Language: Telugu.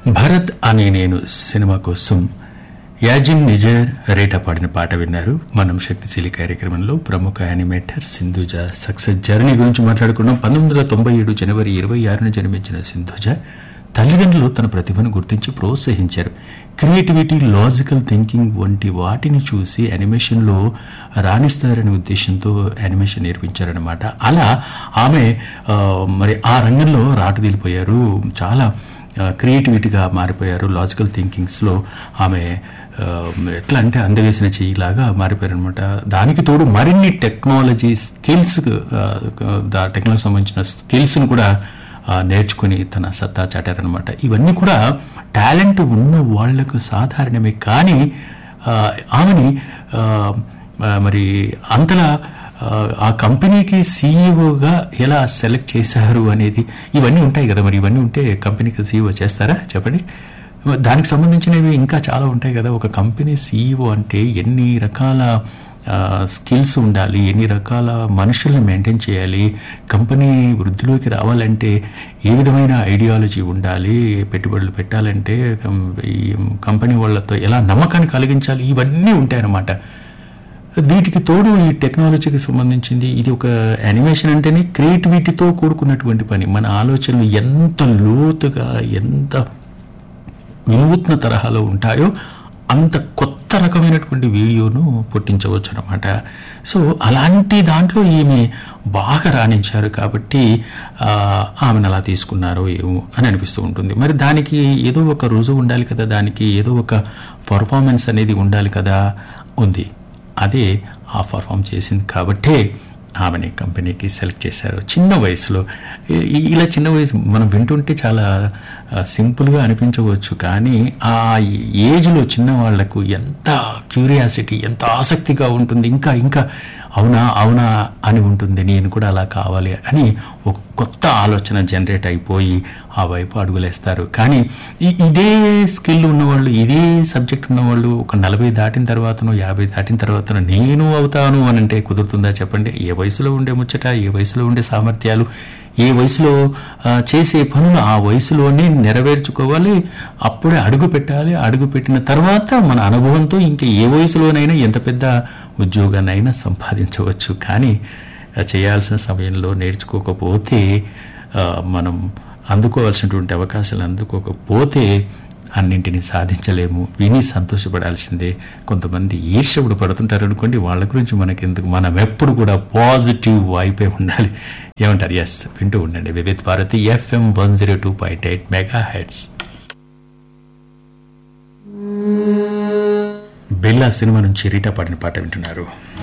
భరత్ అనే నేను సినిమా కోసం యాజిన్ నిజర్ రేటా పాడిన పాట విన్నారు మనం శక్తిశీలి కార్యక్రమంలో ప్రముఖ యానిమేటర్ సింధుజ సక్సెస్ జర్నీ గురించి మాట్లాడుకున్నాం పంతొమ్మిది వందల తొంభై ఏడు జనవరి ఇరవై ఆరున జన్మించిన సింధుజ తల్లిదండ్రులు తన ప్రతిభను గుర్తించి ప్రోత్సహించారు క్రియేటివిటీ లాజికల్ థింకింగ్ వంటి వాటిని చూసి యానిమేషన్లో రాణిస్తారనే ఉద్దేశంతో యానిమేషన్ నేర్పించారనమాట అలా ఆమె ఆ, మరి ఆ రంగంలో రాటుదిలిపోయారు చాలా క్రియేటివిటీగా మారిపోయారు లాజికల్ థింకింగ్స్లో ఆమె ఆ, ఎట్లా అంటే అందవేసిన చెయ్యిలాగా మారిపోయారు అనమాట దానికి తోడు మరిన్ని టెక్నాలజీ స్కిల్స్ టెక్నాలజీ సంబంధించిన స్కిల్స్ను కూడా ఆ, నేర్చుకుని తన సత్తా చాటారనమాట ఇవన్నీ కూడా టాలెంట్ ఉన్న వాళ్లకు సాధారణమే కానీ ఆ, ఆమెని ఆ, ఆ, మరి అంతలా ఆ, ఆ కంపెనీకి సీఈఓగా ఎలా సెలెక్ట్ చేశారు అనేది ఇవన్నీ ఉంటాయి కదా మరి ఇవన్నీ ఉంటే కంపెనీకి సీఈఓ చేస్తారా చెప్పండి దానికి సంబంధించినవి ఇంకా చాలా ఉంటాయి కదా ఒక కంపెనీ సీఈఓ అంటే ఎన్ని రకాల స్కిల్స్ ఉండాలి ఎన్ని రకాల మనుషుల్ని మెయింటైన్ చేయాలి కంపెనీ వృద్ధిలోకి రావాలంటే ఏ విధమైన ఐడియాలజీ ఉండాలి పెట్టుబడులు పెట్టాలంటే కం- ఈ కంపెనీ వాళ్ళతో ఎలా నమ్మకాన్ని కలిగించాలి ఇవన్నీ ఉంటాయన్నమాట వీటికి తోడు ఈ టెక్నాలజీకి సంబంధించింది ఇది ఒక యానిమేషన్ అంటేనే క్రియేటివిటీతో కూడుకున్నటువంటి పని మన ఆలోచనలు ఎంత లోతుగా ఎంత వినూత్న తరహాలో ఉంటాయో అంత కొత్త రకమైనటువంటి వీడియోను పుట్టించవచ్చు అనమాట సో అలాంటి దాంట్లో ఈమె బాగా రాణించారు కాబట్టి ఆ, ఆమెను అలా తీసుకున్నారో ఏమో అని అనిపిస్తూ ఉంటుంది మరి దానికి ఏదో ఒక రుజువు ఉండాలి కదా దానికి ఏదో ఒక పర్ఫార్మెన్స్ అనేది ఉండాలి కదా ఉంది అదే ఆ పర్ఫామ్ చేసింది కాబట్టే ఆమెని కంపెనీకి సెలెక్ట్ చేశారు చిన్న వయసులో ఈ- ఇలా చిన్న వయసు మనం వింటుంటే చాలా ఆ, సింపుల్గా అనిపించవచ్చు కానీ ఆ ఏజ్లో చిన్న వాళ్లకు ఎంత క్యూరియాసిటీ ఎంత ఆసక్తిగా ఉంటుంది ఇంకా ఇంకా అవునా అవునా అని ఉంటుంది నేను కూడా అలా కావాలి అని ఒక కొత్త ఆలోచన జనరేట్ అయిపోయి ఆ వైపు అడుగులేస్తారు కానీ ఈ- ఇదే స్కిల్ ఉన్నవాళ్ళు ఇదే సబ్జెక్ట్ ఉన్నవాళ్ళు ఒక నలభై దాటిన తర్వాతనో యాభై దాటిన తర్వాతనో నేను అవుతాను అని అంటే కుదురుతుందా చెప్పండి ఏ వయసులో ఉండే ముచ్చట ఏ వయసులో ఉండే సామర్థ్యాలు ఏ వయసులో ఆ, చేసే పనులు ఆ వయసులోనే నెరవేర్చుకోవాలి అప్పుడే అడుగు పెట్టాలి అడుగు పెట్టిన తర్వాత మన అనుభవంతో ఇంకా ఏ వయసులోనైనా ఎంత పెద్ద ఉద్యోగాన్నైనా సంపాదించవచ్చు కానీ ఆ, చేయాల్సిన సమయంలో నేర్చుకోకపోతే ఆ, మనం అందుకోవాల్సినటువంటి అవకాశాలు అందుకోకపోతే అన్నింటినీ సాధించలేము విని సంతోషపడాల్సిందే కొంతమంది ఈర్ష్యపుడు పడుతుంటారు అనుకోండి వాళ్ళ గురించి మనకెందుకు మనం ఎప్పుడు కూడా పాజిటివ్ వైపే ఉండాలి ఏమంటారు ఎస్ వింటూ ఉండండి Vividh Bharati FM one zero two point eight megahertz Billa cinema నుంచి రీటా పాడిన పాట వింటున్నారు